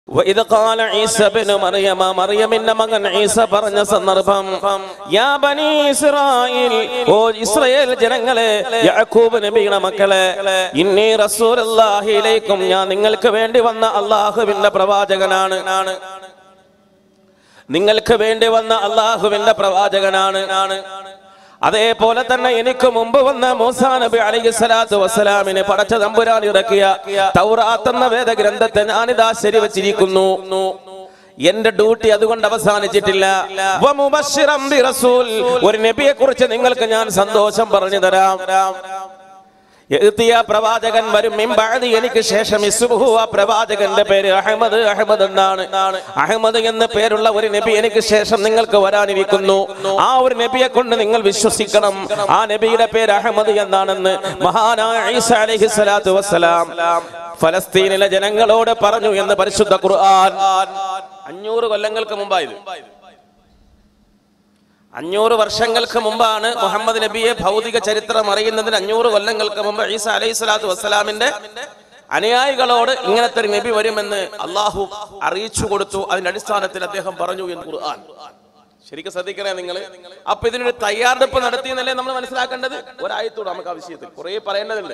وإذ قال عيسى بن مريم മറിയമിന്റെ മകൻ ഈസ പറഞ്ഞ സന്ദർഭം യാ ബനി ഇസ്രായേൽ ഓ ഇസ്രായേൽ ജനങ്ങളെ യാക്കൂബ് നബിയുടെ മക്കളെ ഇന്നി റസൂലുള്ളാഹി ഇലൈക്കും ഞാൻ നിങ്ങൾക്ക് വേണ്ടി വന്ന അള്ളാഹുവിന്റെ പ്രവാചകനാണ് നിങ്ങൾക്ക് വേണ്ടി വന്ന അള്ളാഹുവിന്റെ പ്രവാചകനാണ് അതേപോലെ തന്നെ എനിക്ക് മുമ്പ് വന്ന മൂസാ നബി അലൈഹി സ്വലാത്തു വസ്സലാമിന് പടച്ച തമ്പുരാൻ ഇറക്കിയ തൗറാത്ത് എന്ന വേദഗ്രന്ഥത്തെ ഞാനിതാ ശരിവച്ചിരിക്കുന്നു എന്റെ ഡ്യൂട്ടി അതുകൊണ്ട് അവസാനിച്ചിട്ടില്ല വമുബശ്ശിറം ബിറസൂൽ. ഒരു നബിയെ കുറിച്ച് നിങ്ങൾക്ക് ഞാൻ സന്തോഷം പറഞ്ഞു തരാം എത്തിയ പ്രവാചകൻ വരും മിമ്പാതി എനിക്ക് ശേഷം ഇസ്മുഹു ആ പ്രവാചകന്റെ പേര് അഹമ്മദ് അഹമ്മദ് എന്നാണ് അഹമ്മദ് എന്ന പേരുള്ള ഒരു നബി എനിക്ക് ശേഷം നിങ്ങൾക്ക് വരാനിരിക്കുന്നു ആ ഒരു നബിയെ കൊണ്ട് നിങ്ങൾ വിശ്വസിക്കണം ആ നബിയുടെ പേര് അഹമ്മദ് എന്നാണെന്ന് മഹാനായ ഈസ അലൈഹി സ്വലാത്തു വസ്സലാം ഫലസ്തീനിലെ ജനങ്ങളോട് പറഞ്ഞു എന്ന് പരിശുദ്ധ ഖുർആൻ അഞ്ഞൂറ് കൊല്ലങ്ങൾക്ക് മുമ്പായത് അഞ്ഞൂറ് വർഷങ്ങൾക്ക് മുമ്പാണ് മുഹമ്മദ് നബിയെ ഭൗതിക ചരിത്രം അറിയുന്നതിന് അഞ്ഞൂറ് കൊല്ലങ്ങൾക്ക് മുമ്പ് ഈസ അലൈഹി സ്വലാത്തു വസ്സലാമിന്റെ അനുയായികളോട് ഇങ്ങനത്തെ ഒരു നബി വരുമെന്ന് അള്ളാഹു അറിയിച്ചു കൊടുത്തു അതിന്റെ അടിസ്ഥാനത്തിൽ അദ്ദേഹം പറഞ്ഞു എന്ന് ഖുർആൻ ശരിക്കും ശ്രദ്ധിക്കണേ നിങ്ങൾ അപ്പൊ ഇതിനൊരു തയ്യാറെടുപ്പ് നടത്തിയെന്നല്ലേ നമ്മൾ മനസ്സിലാക്കേണ്ടത് ഒരായത്തോട് നമുക്ക് ആ വിഷയത്തിൽ കുറെ പറയേണ്ടതുണ്ട്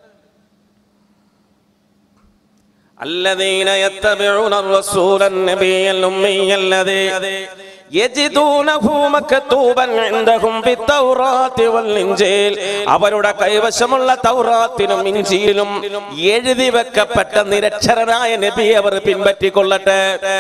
الذين يتبعون الرسول النبي الأمي الذي يجدونه مكتوبا عندهم في التوراة والإنجيل അവരുടെ കൈവശമുള്ള തൗറാത്തിനും ഇഞ്ചിയിലും എഴുതി വെക്കപ്പെട്ട നിരക്ഷരനായ നബി അവർ പിൻപറ്റിക്കൊള്ളട്ടെ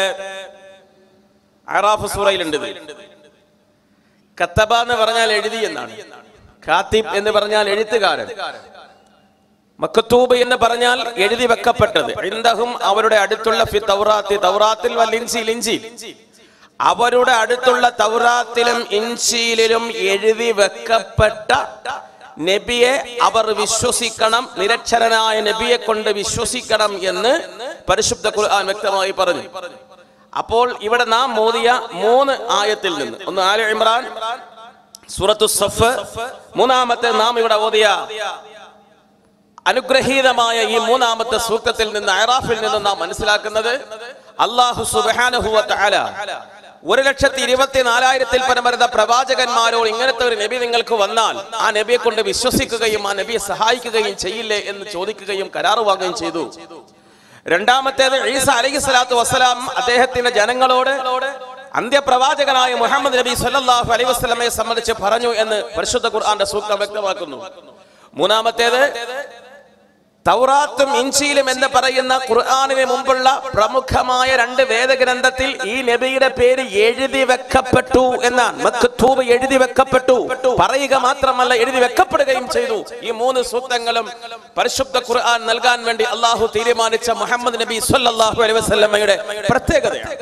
അറാഫ് സൂറയിലുണ്ട് ഇത്. കത്തബ എന്ന് പറഞ്ഞാൽ എഴുതി എന്നാണ് ഖാത്തിബ് എന്ന് പറഞ്ഞാൽ എഴുത്തുകാരൻ മക്കത്തൂബ് എന്ന് പറഞ്ഞാൽ എഴുതി വെക്കപ്പെട്ടത് ഇന്തഹും അവരുടെ അടുത്തുള്ള ഫി തൗറാത്തി തൗറാത്തിൽ വൽ ഇൻസിൽ ഇൻസിൽ അവരുടെ അടുത്തുള്ള തൗറാത്തിലും ഇൻസിയിലും എഴുതി വെക്കപ്പെട്ട നബിയെ അവർ വിശ്വസിക്കണം നിരക്ഷരനായ നബിയെ കൊണ്ട് വിശ്വസിക്കണം എന്ന് പരിശുദ്ധ ഖുർആൻ വ്യക്തമായി പറഞ്ഞു അപ്പോൾ ഇവിടെ നാം മോദിയ മൂന്ന് ആയത്തിൽ നിന്ന് ഒന്ന് ആല ഇമ്രാൻ സൂറത്തു സഫ് മൂന്നാമത്തെ നാം ഇവിടെ ഓതിയ അനുഗ്രഹീതമായ ഈ മൂന്നാമത്തെ സൂക്തത്തിൽ നിന്ന് അയറാഫിൽ നിന്ന് നാം മനസ്സിലാക്കുന്നത് അള്ളാഹു സുബാനുഹുവ തആല ഒരു ലക്ഷത്തി ഇരുപത്തി നാലായിരത്തിൽ പരം വരുന്ന പ്രവാചകന്മാരോട് ഇങ്ങനത്തെ ഒരു നബി നിങ്ങൾക്ക് വന്നാൽ ആ നബിയെ കൊണ്ട് വിശ്വസിക്കുകയും ആ നബിയെ സഹായിക്കുകയും ചെയ്യില്ലേ എന്ന് ചോദിക്കുകയും കരാറ് വാങ്ങുകയും ചെയ്തു രണ്ടാമത്തേത് ഈസ അലൈഹി സ്വലാത്തു വസ്സലാം അദ്ദേഹത്തിന്റെ ജനങ്ങളോട് അന്ത്യപ്രവാചകനായ മുഹമ്മദ് നബി സല്ലല്ലാഹു അലൈഹി വസല്ലമയെ സംബന്ധിച്ച് പറഞ്ഞു എന്ന് പരിശുദ്ധ ഖുർആന്റെ സൂക്തം വ്യക്തമാക്കുന്നു മൂന്നാമത്തേത് തൗറാത്തും ഇഞ്ചിയിലും എന്ന് പറയുന്ന ഖുർആാനിന് മുമ്പുള്ള പ്രമുഖമായ രണ്ട് വേദഗ്രന്ഥത്തിൽ ഈ നബിയുടെ പേര് എഴുതി വെക്കപ്പെട്ടു എന്നാണ് മക്തൂബ് എഴുതി വെക്കപ്പെട്ടു പറയുക മാത്രമല്ല എഴുതി വെക്കപ്പെടുകയും ചെയ്തു ഈ മൂന്ന് സൂക്തങ്ങളും പരിശുദ്ധ ഖുർആൻ നൽകാൻ വേണ്ടി അള്ളാഹു തീരുമാനിച്ച മുഹമ്മദ് നബി സല്ലല്ലാഹു അലൈഹി വസല്ലമയുടെ പ്രത്യേകതയാണ്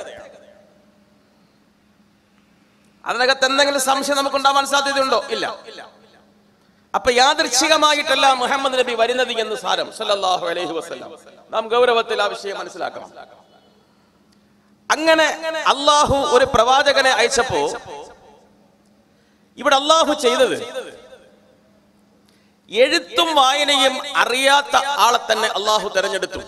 അതിനകത്ത് എന്തെങ്കിലും സംശയം നമുക്ക് ഉണ്ടാവാൻ സാധ്യതയുണ്ടോ ഇല്ല അപ്പൊ യാദൃച്ഛികമായിട്ടല്ല മുഹമ്മദ് നബി വരുന്നത് എന്ന് സാരം സല്ലല്ലാഹു അലൈഹി വസല്ലം നാം ഗൗരവത്തിൽ ആ വിഷയം മനസ്സിലാക്കണം അങ്ങനെ അള്ളാഹു ഒരു പ്രവാചകനെ അയച്ചപ്പോ ഇവിടെ അള്ളാഹു ചെയ്തത് എഴുത്തും വായനയും അറിയാത്ത ആളെ തന്നെ അള്ളാഹു തെരഞ്ഞെടുത്തു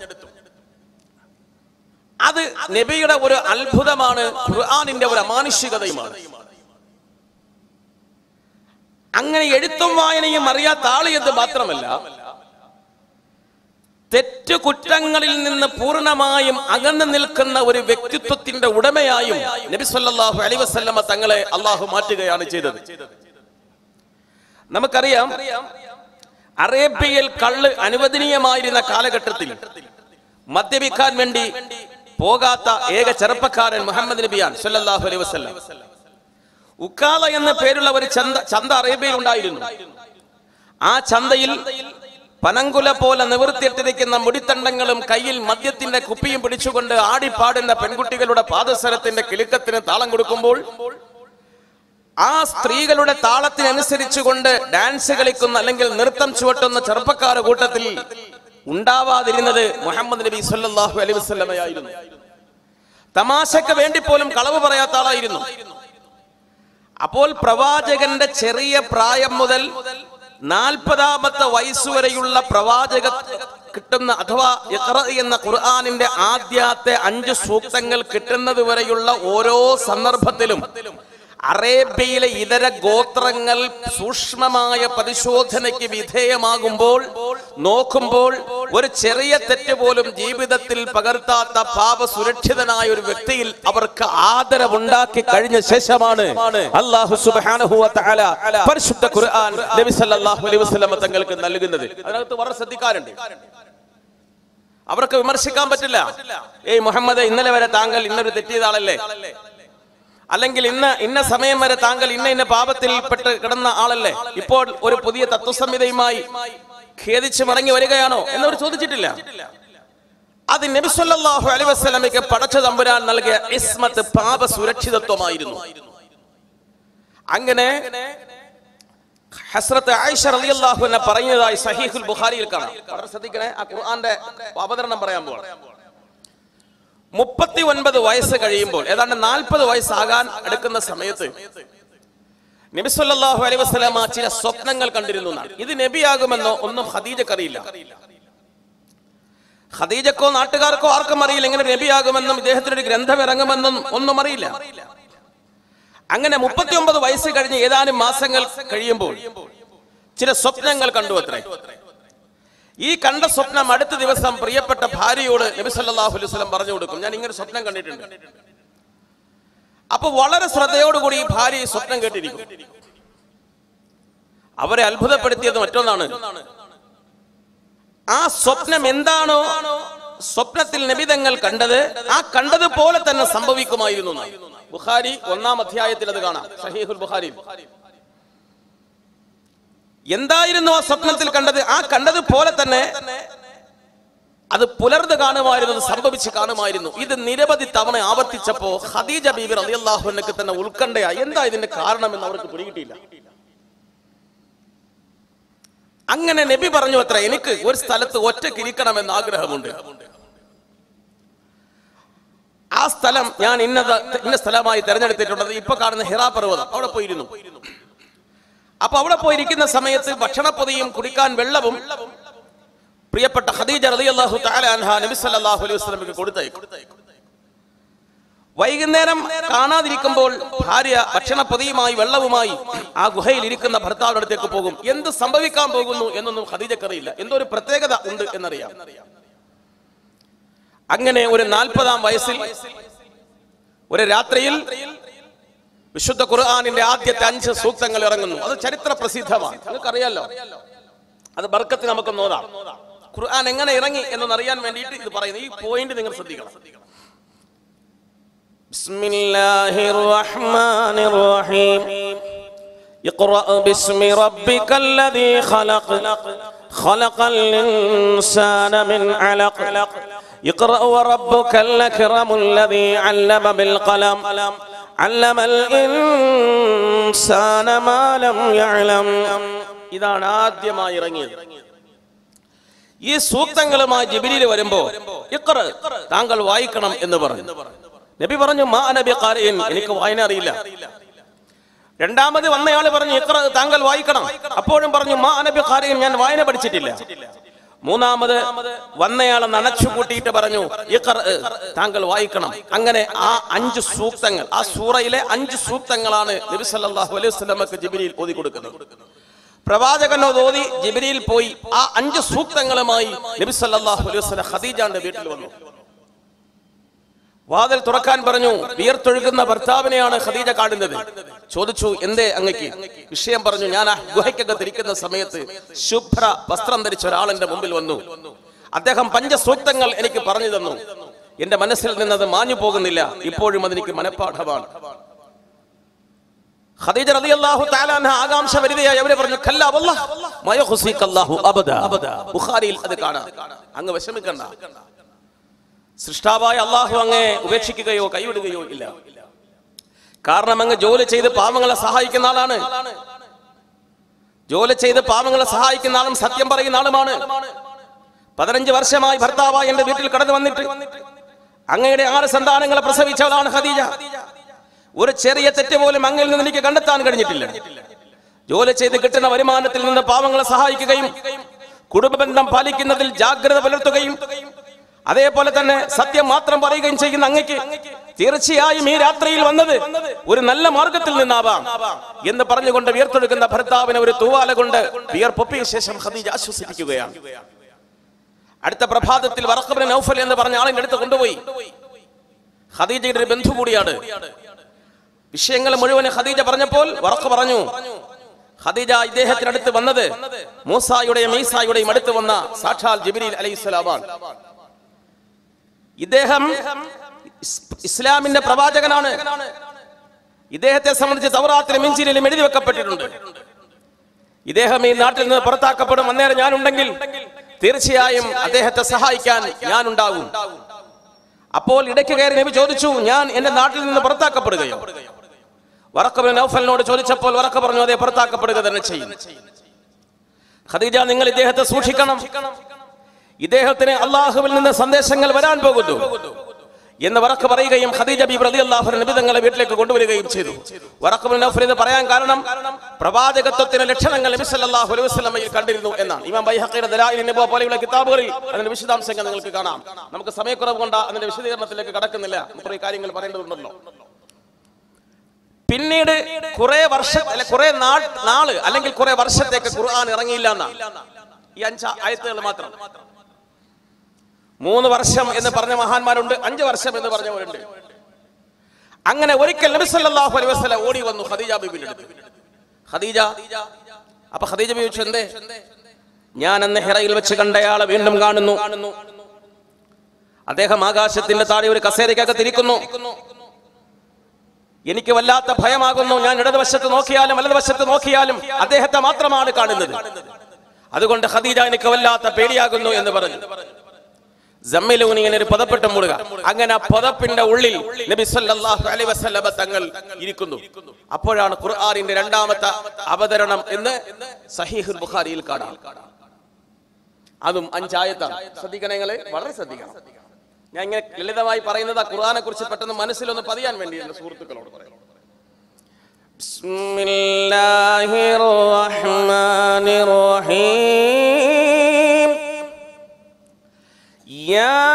അത് നബിയുടെ ഒരു അത്ഭുതമാണ് ഖുർആാനിന്റെ ഒരു അമാനുഷികതയുമാണ് അങ്ങനെ എഴുത്തും വായനയും അറിയാത്ത ആള് എന്ന് മാത്രമല്ല തെറ്റു കുറ്റങ്ങളിൽ നിന്ന് പൂർണ്ണമായും അകന്നു നിൽക്കുന്ന ഒരു വ്യക്തിത്വത്തിന്റെ ഉടമയായും നബി സല്ലല്ലാഹു അലൈഹി വസല്ലമ തങ്ങളെ അള്ളാഹു മാറ്റുകയാണ് ചെയ്തത് നമുക്കറിയാം അറേബ്യയിൽ കള്ള് അനുവദനീയമായിരുന്ന കാലഘട്ടത്തിൽ മദ്യപിക്കാൻ വേണ്ടി പോകാത്ത ഏക ചെറുപ്പക്കാരൻ മുഹമ്മദ് നബിയാൻ സല്ലല്ലാഹു അലൈഹി വസല്ലം ഉക്കാല എന്ന പേരുള്ള ഒരു ചന്ത ചന്ത അറേബ്യയിൽ ഉണ്ടായിരുന്നു ആ ചന്തയിൽ പനങ്കുല പോലെ നിവൃത്തിയിട്ടിരിക്കുന്ന മുടിത്തണ്ടങ്ങളും കയ്യിൽ മദ്യത്തിന്റെ കുപ്പിയും പിടിച്ചുകൊണ്ട് ആടിപ്പാടുന്ന പെൺകുട്ടികളുടെ പാദസരത്തിന്റെ കിലുക്കത്തിന് താളം കൊടുക്കുമ്പോൾ ആ സ്ത്രീകളുടെ താളത്തിനനുസരിച്ചുകൊണ്ട് ഡാൻസ് കളിക്കുന്ന അല്ലെങ്കിൽ നൃത്തം ചുവട്ടുന്ന ചെറുപ്പക്കാരുടെ കൂട്ടത്തിൽ ഉണ്ടാവാതിരുന്നത് മുഹമ്മദ് നബി സല്ലല്ലാഹു അലൈഹി വസല്ലമയായിരുന്നു തമാശക്ക് വേണ്ടി പോലും കളവ് പറയാത്ത ആളായിരുന്നു അപ്പോൾ പ്രവാചകന്റെ ചെറിയ പ്രായം മുതൽ നാൽപ്പതാമത്തെ വയസ്സുവരെയുള്ള പ്രവാചക കിട്ടുന്ന അഥവാ ഇഖ്റ എന്ന ഖുർആനിന്റെ ആദ്യത്തെ അഞ്ച് സൂക്തങ്ങൾ കിട്ടുന്നത് വരെയുള്ള ഓരോ സന്ദർഭത്തിലും അറേബ്യയിലെ ഇതര ഗോത്രങ്ങൾ സൂക്ഷ്മമായ പരിശോധനയ്ക്ക് വിധേയമാകുമ്പോൾ നോക്കുമ്പോൾ ഒരു ചെറിയ തെറ്റ് പോലും ജീവിതത്തിൽ പകർത്താത്ത പാപ സുരക്ഷിതനായ ഒരു വ്യക്തിയിൽ അവർക്ക് ആദരവുണ്ടാക്കി കഴിഞ്ഞ ശേഷമാണ് അള്ളാഹു സുബ്ഹാനഹു വ തആല പരിശുദ്ധ ഖുർആൻ നബി സല്ലല്ലാഹു അലൈഹി വസല്ലം തങ്ങൾക്ക് നൽകുന്നത് അതിനകത്ത് വളരെ ശ്രദ്ധിക്കാറുണ്ട് അവർക്ക് വിമർശിക്കാൻ പറ്റില്ല ഏയ് മുഹമ്മദ് ഇന്നലെ വരെ താങ്കൾ ഇന്നൊരു തെറ്റിയ ആളല്ലേ അല്ലെങ്കിൽ ഇന്ന് ഇന്ന സമയം വരെ താങ്കൾ ഇന്ന ഇന്ന പാപത്തിൽപ്പെട്ട് കിടന്ന ആളല്ലേ ഇപ്പോൾ ഒരു പുതിയ തത്വസംഹിതയുമായി ഖേദിച്ച് മടങ്ങി വരികയാണോ എന്നവർ ചോദിച്ചിട്ടില്ല അത് നബി സല്ലല്ലാഹു അലൈഹി വസല്ലമയ്ക്ക് പടച്ച തമ്പുരാൻ നൽകിയ ഇസ്മത്ത് പാപ സുരക്ഷിതത്വമായിരുന്നു അങ്ങനെ ഹസ്രത്ത് ആയിഷ റളിയല്ലാഹു അൻഹ പറയുന്നതായി സഹീഹുൽ ബുഖാരിയിൽ കാണാം വളരെ ശ്രദ്ധിക്കണേ ആ ഖുർആന്റെ അവതരണം പറയാൻ പോവാണ് മുപ്പത്തി ഒൻപത് വയസ്സ് കഴിയുമ്പോൾ ഏതാണ്ട് നാൽപ്പത് വയസ്സാകാൻ എടുക്കുന്ന സമയത്ത് നബി സല്ലല്ലാഹു അലൈഹി വസല്ലമ ചില സ്വപ്നങ്ങൾ കണ്ടിരുന്നു എന്നാണ്. ഇത് നബിയാകുമെന്നോ ഒന്നും ഖദീജക്കറിയില്ല ഖദീജക്കോ നാട്ടുകാർക്കോ ആർക്കും അറിയില്ല എങ്ങനെ നബിയാകുമെന്നും ഇദ്ദേഹത്തിന് ഒരു ഗ്രന്ഥം ഇറങ്ങുമെന്നും ഒന്നും അറിയില്ല അങ്ങനെ മുപ്പത്തി ഒമ്പത് വയസ്സ് കഴിഞ്ഞ് ഏതാനും മാസങ്ങൾ കഴിയുമ്പോൾ ചില സ്വപ്നങ്ങൾ കണ്ടു അത്രേ ഈ കണ്ട സ്വപ്നം അടുത്ത ദിവസം പ്രിയപ്പെട്ട ഭാര്യയോട് നബി സല്ലല്ലാഹു അലൈഹി വസല്ലം പറഞ്ഞു കൊടുക്കും ഞാൻ ഇങ്ങനെ സ്വപ്നം കണ്ടിട്ടുണ്ട് അപ്പൊ വളരെ ശ്രദ്ധയോടുകൂടി ഈ ഭാര്യ ഈ സ്വപ്നം കേട്ടിരിക്കും അവരെ അത്ഭുതപ്പെടുത്തിയത് മറ്റൊന്നാണ് ആ സ്വപ്നം എന്താണോ സ്വപ്നത്തിൽ നബിതങ്ങൾ കണ്ടത് ആ കണ്ടതുപോലെ തന്നെ സംഭവിക്കുമായിരുന്നു എന്നാണ്. ബുഖാരി ഒന്നാം അധ്യായത്തിൽ അത് കാണാം സഹീഹുൽ ബുഖാരി എന്തായിരുന്നു ആ സ്വപ്നത്തിൽ കണ്ടത് ആ കണ്ടത് പോലെ തന്നെ അത് പുലർന്ന് കാണുമായിരുന്നു അത് സംഭവിച്ച് കാണുമായിരുന്നു ഇത് നിരവധി തവണ ആവർത്തിച്ചപ്പോ ഖദീജ ബീബി റളിയല്ലാഹുവിനക്ക് തന്നെ ഉത്കണ്ഠയാ എന്താ ഇതിന്റെ കാരണമെന്ന് അവർക്ക് പിടികിട്ടിയില്ല അങ്ങനെ നബി പറഞ്ഞു അത്ര എനിക്ക് ഒരു സ്ഥലത്ത് ഒറ്റയ്ക്ക് ഇരിക്കണമെന്ന് ആഗ്രഹമുണ്ട് ആ സ്ഥലം ഞാൻ ഇന്നത് ഇന്ന സ്ഥലമായി തെരഞ്ഞെടുത്തിട്ടുള്ളത് ഇപ്പൊ കാണുന്ന ഹിറാ പർവ്വതം അവിടെ പോയിരുന്നു അപ്പൊ അവിടെ പോയിരിക്കുന്ന സമയത്ത് ഭക്ഷണപ്പൊതിയും കുടിക്കാൻ വെള്ളവും പ്രിയപ്പെട്ട ഖദീജ റളിയല്ലാഹു തആല അൻഹ നബി സല്ലല്ലാഹു അലൈഹി വസല്ലമക്ക് കൊടുത്തയക്കും വൈകുന്നേരം കാണാതിരിക്കുമ്പോൾ ഭാര്യ ഭക്ഷണപ്പൊതിയുമായി വെള്ളവുമായി ആ ഗുഹയിൽ ഇരിക്കുന്ന ഭർത്താവിന്റെ അടുത്തേക്ക് പോകും എന്ത് സംഭവിക്കാൻ പോകുന്നു എന്നൊന്നും ഖദീജക്കറിയില്ല എന്തോ ഒരു പ്രത്യേകത ഉണ്ട് എന്നറിയാം അങ്ങനെ ഒരു നാൽപ്പതാം വയസ്സിൽ ഒരു രാത്രിയിൽ വിശുദ്ധ ഖുർആാനിന്റെ ആദ്യത്തെ അഞ്ച് സൂക്തങ്ങൾ ഇറങ്ങുന്നു അത് ചരിത്ര പ്രസിദ്ധമാണ് നിങ്ങൾക്കറിയാലോ അത് ബർക്കത്ത് നമുക്ക് നോതാം ഖുർആൻ എങ്ങനെ ഇറങ്ങി എന്നൊന്ന് അറിയാൻ വേണ്ടിയിട്ട് ഇത് പറയുന്നു ഈ പോയിന്റ് നിങ്ങൾ ശ്രദ്ധിക്കണം بسم الله الرحمن الرحيم اقرأ باسم ربك الذي خلق خلق الإنسان من علق اقرأ وربك الأكرم الذي علم بالقلم علم الإنسان ما لم يعلم ഇതാണ് ആദ്യമായി ഇറങ്ങിയത് ഈ സൂക്തങ്ങളുമായി ജിബിലിൽ വരുമ്പോ ഇഖ്റ താങ്കൾ വായിക്കണം എന്ന് പറഞ്ഞു നബി പറഞ്ഞു മാ നബി ഖാരിൻ എനിക്ക് വായന അറിയില്ല രണ്ടാമത് വന്നയാൾ പറഞ്ഞു ഇഖ്റ താങ്കൾ വായിക്കണം അപ്പോഴും പറഞ്ഞു മാ നബി ഖാരിൻ ഞാൻ വായന പഠിച്ചിട്ടില്ല മൂന്നാമത് വന്നയാളെ നനച്ചു കൂട്ടിയിട്ട് പറഞ്ഞു ഇഖ്റ താങ്കൾ വായിക്കണം അങ്ങനെ ആ അഞ്ച് സൂക്തങ്ങൾ ആ സൂറയിലെ അഞ്ച് സൂക്തങ്ങളാണ് നബി സല്ലല്ലാഹു അലൈഹി വസല്ലമക്ക് ജിബ്രീൽ ഓതി കൊടുക്കുന്നത് പ്രവാചകനോട് ഓതി ജിബ്രീൽ പോയി ആ അഞ്ച് സൂക്തങ്ങളുമായി നബി സല്ലല്ലാഹു അലൈഹി വസല്ലം ഖദീജാന്റെ വീട്ടിൽ വന്നു വാതിൽ തുറക്കാൻ പറഞ്ഞു വിയർത്തൊഴുകുന്ന ഭർത്താവിനെയാണ് ഖദീജ കാണുന്നത് ചോദിച്ചു എന്തേ അങ്ങക്ക് വിഷയം പറഞ്ഞു ഞാൻ ആ ഗുഹയ്ക്കകത്തിരിക്കുന്ന സമയത്ത് ശുഭ്ര വസ്ത്രം ധരിച്ച ഒരാളെന്റെ മുമ്പിൽ വന്നു അദ്ദേഹം പഞ്ചസൂക്തങ്ങൾ എനിക്ക് പറഞ്ഞു തന്നു എന്റെ മനസ്സിൽ നിന്നത് മാഞ്ഞു പോകുന്നില്ല ഇപ്പോഴും അതെനിക്ക് മനഃപ്പാഠമാണ് ഖദീജ റളിയല്ലാഹു തആല അൻഹ ആകാംക്ഷ വരികയായി അവര് പറഞ്ഞു കല്ല വല്ലാഹ് മയഖുസിക അല്ലാഹു അബദ ബുഖാരിയിൽ അത് കാണാം അങ്ങ് വിഷമിക്കണ്ട സൃഷ്ടാവായ അള്ളാഹു അങ്ങേ ഉപേക്ഷിക്കുകയോ കൈവിടുകയോ ഇല്ല കാരണം അങ്ങ് ജോലി ചെയ്ത് പാവങ്ങളെ സഹായിക്കുന്ന ആളാണ് ജോലി ചെയ്ത് പാവങ്ങളെ സഹായിക്കുന്ന ആളും സത്യം പറയുന്ന ആളുമാണ് പതിനഞ്ച് വർഷമായി ഭർത്താവായി എന്റെ വീട്ടിൽ കടന്നു വന്നിട്ട് അങ്ങയുടെ ആറ് സന്താനങ്ങളെ പ്രസവിച്ചവളാണ് ഖദീജ ഒരു ചെറിയ തെറ്റ് പോലും അങ്ങിൽ നിന്ന് എനിക്ക് കണ്ടെത്താൻ കഴിഞ്ഞിട്ടില്ല ജോലി ചെയ്ത് കിട്ടുന്ന വരുമാനത്തിൽ നിന്ന് പാവങ്ങളെ സഹായിക്കുകയും കുടുംബബന്ധം പാലിക്കുന്നതിൽ ജാഗ്രത പുലർത്തുകയും അതേപോലെ തന്നെ സത്യം മാത്രം പറയുകയും ചെയ്യുന്ന അങ്ങക്ക് തീർച്ചയായും ഈ രാത്രിയിൽ വന്നത് ഒരു നല്ല മാർഗത്തിൽ നിന്നാവാം എന്ന് പറഞ്ഞുകൊണ്ട് വിയർത്തൊടുക്കുന്ന ഭർത്താവിനെ ഒരു തൂവാല കൊണ്ട് വിയർപ്പൊപ്പിയ ശേഷം ഖദീജ ആശ്വസിപ്പിക്കുകയാണ് അടുത്ത പ്രഭാതത്തിൽ വറക്കബിന് നൗഫൽ എന്ന് പറഞ്ഞ ആളിന്റെ അടുത്ത് കൊണ്ടുപോയി ഖദീജയുടെ ഒരു ബന്ധു കൂടിയാണ് വിഷയങ്ങൾ മുഴുവൻ ഖദീജ പറഞ്ഞപ്പോൾ വറക്ക പറഞ്ഞു ഖദീജ ഇദ്ദേഹത്തിനടുത്ത് വന്നത് മൂസായുടെയും ഈസായുടെയും അടുത്ത് വന്ന സാക്ഷാൽ ജിബിരിൽ അലൈഹിസ്സലാമാണ് ഇദ്ദേഹം ഇസ്- ഇസ്ലാമിന്റെ പ്രവാചകനാണ് ഇദ്ദേഹത്തെ സംബന്ധിച്ച് തൗറാത്തിലും ഇഞ്ചിലും എഴുതി വെക്കപ്പെട്ടിട്ടുണ്ട് ഇദ്ദേഹം ഈ നാട്ടിൽ നിന്ന് പുറത്താക്കപ്പെടും അന്നേരം ഞാനുണ്ടെങ്കിൽ തീർച്ചയായും അദ്ദേഹത്തെ സഹായിക്കാൻ ഞാനുണ്ടാകും അപ്പോൾ ഇടയ്ക്ക് കയറി നബി ചോദിച്ചു ഞാൻ എന്റെ നാട്ടിൽ നിന്ന് പുറത്താക്കപ്പെടുകയോ വറക്കബിൻ നൗഫലിനോട് ചോദിച്ചപ്പോൾ വറക്ക പറഞ്ഞു അതെ പുറത്താക്കപ്പെടുക തന്നെ ചെയ്യും ഖദീജ നിങ്ങൾ ഇദ്ദേഹത്തെ സൂക്ഷിക്കണം ഇദ്ദേഹത്തിന് അള്ളാഹുവിൽ നിന്ന് സന്ദേശങ്ങൾ വരാൻ പോകുന്നു എന്ന് വറക്ക് പറയുകയും ഖദീജ ബി പ്രതി അള്ളാഹു നബി തങ്ങളെ വീട്ടിലേക്ക് കൊണ്ടുവരികയും ചെയ്തു വറക്കബിൻ നൗഫൽ ഇത് പറയാൻ കാരണം പ്രവാചകത്വത്തിന്റെ ലക്ഷണങ്ങൾ നബി സല്ലല്ലാഹു അലൈഹി വസല്ലമയിൽ കണ്ടിരുന്നു എന്നാണ് ഇമാം ബൈഹഖിയുടെ ദലായിൽ നബുവ പോലെയുള്ള കിതാബുകളിൽ അതിന്റെ വിശദാംശങ്ങൾ നിങ്ങൾക്ക് കാണാം നമുക്ക് സമയക്കുറവ് കൊണ്ട് അതിന്റെ വിശദീകരണത്തിലേക്ക് കടക്കുന്നില്ല കുറെ കാര്യങ്ങൾ പറയേണ്ടതുണ്ടല്ലോ പിന്നീട് കുറെ വർഷം അല്ലെ കുറെ നാൾ നാള് അല്ലെങ്കിൽ കുറെ വർഷത്തേക്ക് ഖുർആൻ ഇറങ്ങിയില്ല എന്നാണ് ഈ അഞ്ച് ആയത്തുകൾ മാത്രം മൂന്ന് വർഷം എന്ന് പറഞ്ഞ മഹാന്മാരുണ്ട് അഞ്ച് വർഷം എന്ന് പറഞ്ഞവരുണ്ട് അങ്ങനെ ഒരിക്കൽ നബി സല്ലല്ലാഹു അലൈഹി വസല്ലം ഓടി വന്നു ഖദീജ ബീബിയുടെ അടുത്ത് ഖദീജ അപ്പൊ ഖദീജ ബീബി ചോദിച്ചു എന്തേ ഞാൻ അന്ന് ഹിറയിൽ വെച്ച് കണ്ടയാളെ വീണ്ടും കാണുന്നു അദ്ദേഹം ആകാശത്തിന്റെ താഴെ ഒരു കസേരയ്ക്കകത്തിരിക്കുന്നു എനിക്ക് വല്ലാത്ത ഭയമാകുന്നു ഞാൻ ഇടതുവശത്ത് നോക്കിയാലും വലതുവശത്ത് നോക്കിയാലും അദ്ദേഹത്തെ മാത്രമാണ് കാണുന്നത് അതുകൊണ്ട് ഖദീജ എനിക്ക് വല്ലാത്ത പേടിയാകുന്നു എന്ന് പറഞ്ഞു ജമ്മിലൂനി ഇങ്ങനെ ഒരു പദപ്പെട്ട് മൂടുക അങ്ങനെ ആ പദപ്പിന്റെ ഉള്ളിൽ നബി സല്ലല്ലാഹു അലൈഹി വസല്ലമ തങ്ങൾ ഇരിക്കുന്നു അപ്പോഴാണ് ഖുർആനിന്റെ രണ്ടാമത്തെ അവതരണം എന്ന് സഹീഹുൽ ബുഖാരിയിൽ കാണാം അതും അഞ്ചായത്താണ് ശ്രദ്ധിക്കണേ നിങ്ങള് വളരെ ശ്രദ്ധിക്കണം ഞാൻ ഇങ്ങനെ ലളിതമായി പറയുന്നത് ആ ഖുർആനെ കുറിച്ച് പെട്ടെന്ന് മനസ്സിലൊന്ന് പതിയാൻ വേണ്ടി എന്റെ സുഹൃത്തുക്കളോട് പറയാം بسم الله الرحمن الرحيم يا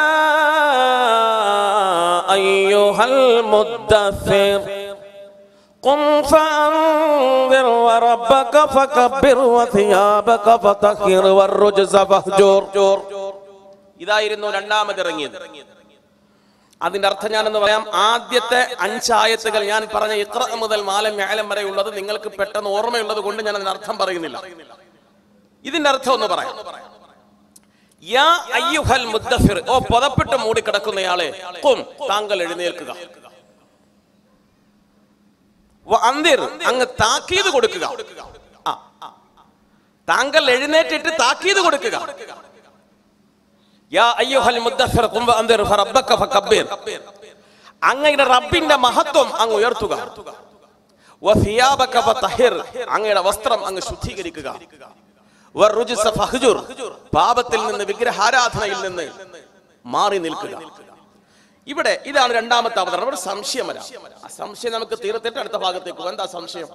أيها المدثر قم فأنذر وربك فكبر وثيابك فطهر والرجز فاهجر ഇതായിരുന്നു രണ്ടാമതിറങ്ങിയത് അതിന്റെ അർത്ഥം ഞാനെന്ന് പറയാം ആദ്യത്തെ അഞ്ചായത്തുകൾ ഞാൻ പറഞ്ഞ ഇത്ര മുതൽ മാലം മേലം വരെ ഉള്ളത് നിങ്ങൾക്ക് പെട്ടെന്ന് ഓർമ്മയുള്ളത് കൊണ്ട് ഞാൻ അതിന്റെ അർത്ഥം പറയുന്നില്ല ഇതിന്റെ അർത്ഥം ഒന്ന് പറയാം യാ അയ്യുഹൽ മുദ്ദഫിർ ഓ പുതപ്പിട്ട് മൂടി കിടക്കുന്നയാളെ കും താങ്കൾ എഴുന്നേൽക്കുക വ അന്തിർ അങ്ങ് താക്കീത് കൊടുക്കുക ആ, ആ. താങ്കൾ എഴുന്നേറ്റിട്ട് താക്കീത് കൊടുക്കുക യാ അയ്യുഹൽ മുദ്ദഫിർ ഖും വ അന്ദിർ ഫറബ്ബക ഫകബ്ബിർ അങ്ങയുടെ റബ്ബിന്റെ മഹത്വം അങ്ങ് ഉയർത്തുക വസിയാബക ഫതഹിർ അങ്ങയുടെ വസ്ത്രം അങ്ങ് ശുദ്ധീകരിക്കുക വറുജ്സ ഫഹ്ജുർ പാപത്തിൽ നിന്ന് വിഗ്രഹാരാധനയിൽ നിന്ന് മാറി നിൽക്കുക ഇവിടെ ഇതാണ് രണ്ടാമത്തെ അവതരണം ഒരു സംശയം വരാം ആ സംശയം നമുക്ക് തീർത്തിട്ട് അടുത്ത ഭാഗത്തേക്ക് പോകാം. എന്താ സംശയം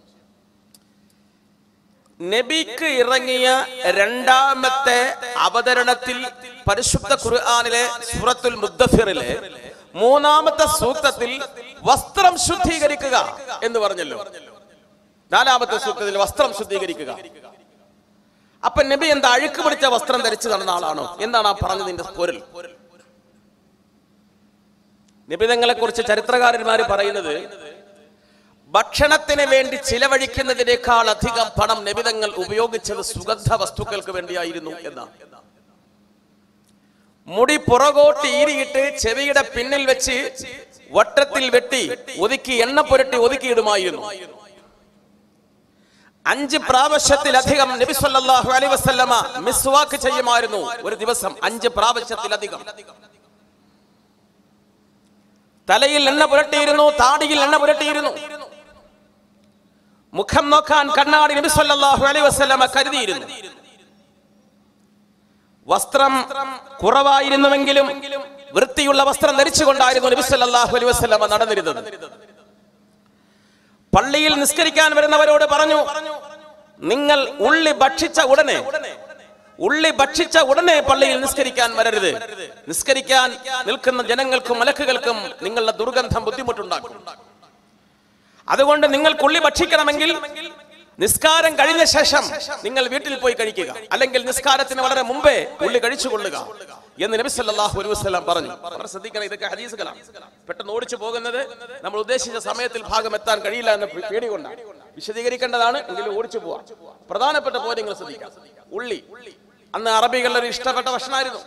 നബിക്ക് ഇറങ്ങിയ രണ്ടാമത്തെ അവതരണത്തിൽ പരിശുദ്ധ ഖുർആനിലെ സൂറത്തുൽ മുദ്ദഫിറിലെ മൂന്നാമത്തെ സൂക്തത്തിൽ വസ്ത്രം ശുദ്ധീകരിക്കുക എന്ന് പറഞ്ഞല്ലോ നാലാമത്തെ സൂക്തത്തിൽ വസ്ത്രം ശുദ്ധീകരിക്കുക അപ്പൊ നബി എന്താ അഴുക്ക് പിടിച്ച വസ്ത്രം ധരിച്ചു നടന്ന ആളാണോ എന്താണ് ആ പറഞ്ഞതിന്റെ പൊരുൾ നിബിതങ്ങളെ കുറിച്ച് ചരിത്രകാരന്മാർ പറയുന്നത് ഭക്ഷണത്തിന് വേണ്ടി ചിലവഴിക്കുന്നതിനേക്കാൾ അധികം പണം നിബിതങ്ങൾ ഉപയോഗിച്ചത് സുഗന്ധ വസ്തുക്കൾക്ക് വേണ്ടിയായിരുന്നു എന്നാണ് മുടി പുറകോട്ട് ഈരിയിട്ട് ചെവിയുടെ പിന്നിൽ വെച്ച് വട്ടത്തിൽ വെട്ടി ഒതുക്കി എണ്ണ പുരട്ടി ഒതുക്കിയിടുമായിരുന്നു അഞ്ച് പ്രാവശ്യത്തിലധികം നബി സല്ലല്ലാഹു അലൈഹി വസല്ലമ മിസ്വാക്ക് ചെയ്യുമായിരുന്നു ഒരു ദിവസം അഞ്ച് പ്രാവശ്യത്തിലധികം തലയിൽ എണ്ണ പുരട്ടിയിരുന്നു താടിയിൽ എണ്ണ പുരട്ടിയിരുന്നു മുഖം നോക്കാൻ കണ്ണാടി നബി സല്ലല്ലാഹു അലൈഹി വസല്ലമ കരുതിയിരുന്നു വസ്ത്രം കുറവായിരുന്നുവെങ്കിലും വൃത്തിയുള്ള വസ്ത്രം ധരിച്ചുകൊണ്ടായിരുന്നു നബി സല്ലല്ലാഹു അലൈഹി വസല്ലമ നടന്നിരുന്നത് പള്ളിയിൽ നിസ്കരിക്കാൻ വരുന്നവരോട് പറഞ്ഞു നിങ്ങൾ ഉള്ളി ഭക്ഷിച്ച ഉടനെ ഉള്ളി ഭക്ഷിച്ച ഉടനെ പള്ളിയിൽ നിസ്കരിക്കാൻ വരരുത് നിസ്കരിക്കാൻ നിൽക്കുന്ന ജനങ്ങൾക്കും മലക്കുകൾക്കും നിങ്ങളുടെ ദുർഗന്ധം ബുദ്ധിമുട്ടുണ്ടാക്കും അതുകൊണ്ട് നിങ്ങൾക്ക് ഉള്ളി ഭക്ഷിക്കണമെങ്കിൽ നിസ്കാരം കഴിഞ്ഞ ശേഷം നിങ്ങൾ വീട്ടിൽ പോയി കഴിക്കുക അല്ലെങ്കിൽ നിസ്കാരത്തിന് വളരെ മുമ്പേ ഉള്ളി കഴിച്ചുകൊള്ളുക എന്ന് നബി സല്ലല്ലാഹു അലൈഹി വസല്ലം പറഞ്ഞു വളരെ ശ്രദ്ധിക്കണം ഇതൊക്കെ ഹദീസുകളാണ് പെട്ടെന്ന് ഓടിച്ചു പോകുന്നത് നമ്മൾ ഉദ്ദേശിച്ച സമയത്തിൽ ഭാഗം എത്താൻ കഴിയില്ല എന്ന പേടി കൊണ്ടാണ് വിശദീകരിക്കേണ്ടതാണ് എങ്കിലും ഓടിച്ചു പോവാം പ്രധാനപ്പെട്ട പോയിന്റ് ശ്രദ്ധിക്കാം ഉള്ളി അന്ന് അറബികളുടെ ഒരു ഇഷ്ടപ്പെട്ട ഭക്ഷണമായിരുന്നു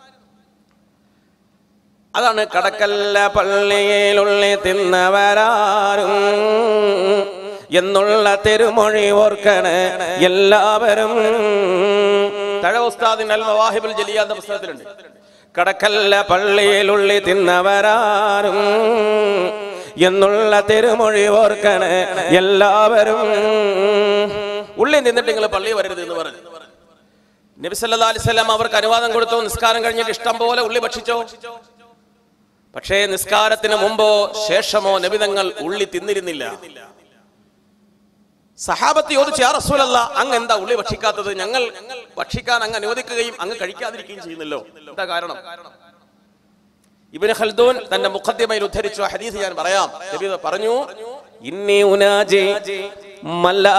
അതാണ് കടക്കല്ല പള്ളിയിലുള്ളി തിന്നവരാരും എന്നുള്ള തെരുമൊഴി ഓർക്കണ് എല്ലാവരും തഴ ഉസ്താദിൻ അൽ മവാഹിബുൽ ജലിയ എന്ന പുസ്തകത്തിലുണ്ട് കടക്കല്ല പള്ളിയിലുള്ളി തിന്നവരാരും എന്നുള്ള തെരുമൊഴി ഓർക്കണ് എല്ലാവരും ഉള്ളി നിന്നിട്ട് നിങ്ങൾ പള്ളി വരരുത് എന്ന് പറഞ്ഞു നബി സല്ലല്ലാഹു അലൈഹി വസല്ലം അവർക്ക് അനുവാദം കൊടുത്തു നിസ്കാരം കഴിഞ്ഞിട്ട് ഇഷ്ടം പോലെ ഉള്ളി ഭക്ഷിച്ചോ പക്ഷേ നിസ്കാരത്തിന് മുമ്പോ ശേഷമോ നബിതങ്ങൾ ഉള്ളി തിന്നിരുന്നില്ല സഹാബത്ത് ചോദിച്ചു യാ റസൂലല്ല അങ്ങ് എന്താ ഉള്ളി ഭക്ഷിക്കാത്തത് ഞങ്ങൾ ഭക്ഷിക്കാൻ അങ്ങ് അനുവദിക്കുകയും അങ്ങ് കഴിക്കാതിരിക്കുകയും ചെയ്യുന്നല്ലോ എന്താ കാരണം ഇബ്നു ഖൽദൂൻ തന്റെ മുഖദ്യമയിൽ ഉദ്ധരിച്ചു ആ ഹദീസ് ഞാൻ പറയാം നബി പറഞ്ഞു ഇന്നി ഉനാജി മല്ലാ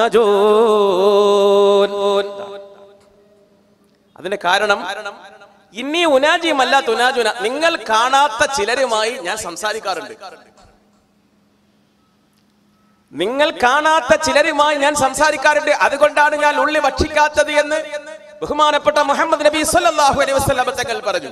തുനാജൂൻ അതിന്റെ കാരണം ഇനി ഉനാജിയുമല്ല തുനാജുന നിങ്ങൾ കാണാത്ത ചിലരുമായി ഞാൻ സംസാരിക്കാറുണ്ട് നിങ്ങൾ കാണാത്ത ചിലരുമായി ഞാൻ സംസാരിക്കാറുണ്ട് അതുകൊണ്ടാണ് ഞാൻ ഉള്ളി ഭക്ഷിക്കാത്തത് എന്ന് ബഹുമാനപ്പെട്ട മുഹമ്മദ് നബി സല്ലല്ലാഹു അലൈഹി വസല്ലം തങ്ങൾ പറഞ്ഞു